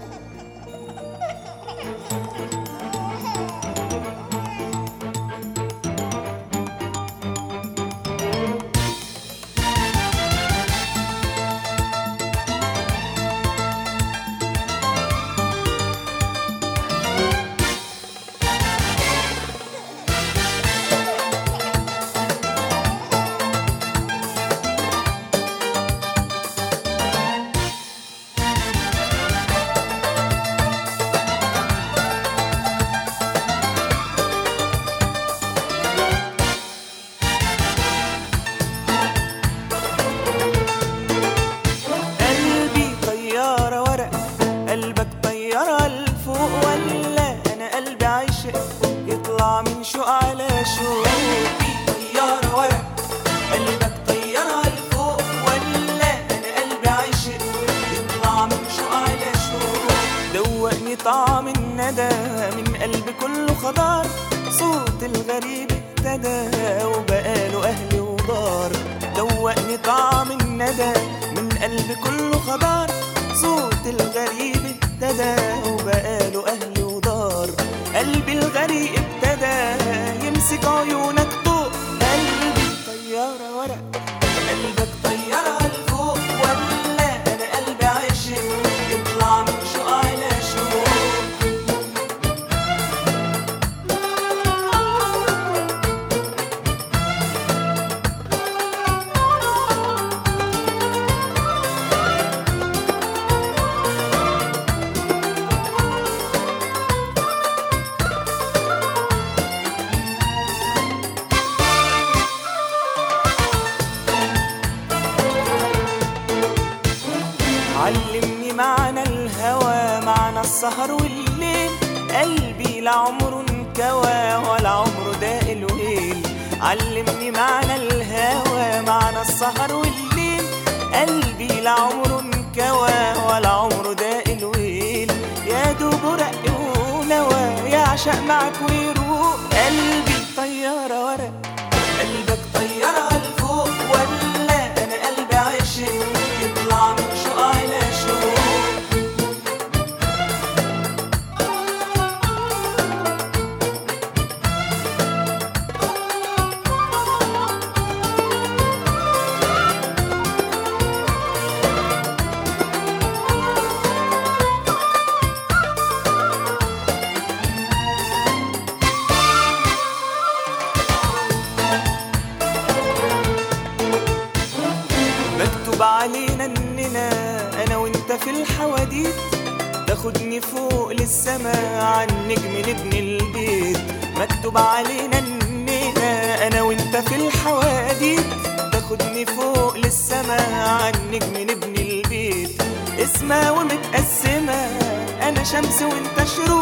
قلبي طيارة ورق قلبك طيارة لفوق ولا أنا قلبي عايشق يطلع من شوق على شوق قلبي طيارة ورق قلبك طيارة لفوق ولا أنا قلبي عايشق يطلع من شوق على شوق دوقني طعم الندى من قلبي كله خضار صوت الغريب ابتدى وبقاله أهلي ودار دوقني طعم الندى من قلبي كله خضار صوت الغريب ابتدى وبقاله أهلي ودار قلبي الغريب ابتدى يمسك عيونك طوق قلبي طيارة ورق قلبك طيارة لفوق ولا أنا قلبي عاشق يطلع من شوق على شوق علمني معنى الهوى معنى السهر والليل قلبي لعمره انكوى ولا عمره داق الويل علمني معنى الهوى معنى السهر والليل قلبي لعمره انكوى ولا عمره داق الويل يا دوب رق ونوى يعشق معك ويروق قلبي طيارة ورق قلبك طيارة لفوق ولا أنا قلبي عاشق يطلع من شوق على شوق مكتوب علينا اننا انا وانت في الحواديت تاخدني فوق للسما عن نجم نبني البيت مكتوب علينا اننا انا وانت في الحواديت تاخدني فوق للسما عن نجم نبني البيت اسمها ومتقسمة انا شمس وانت شروق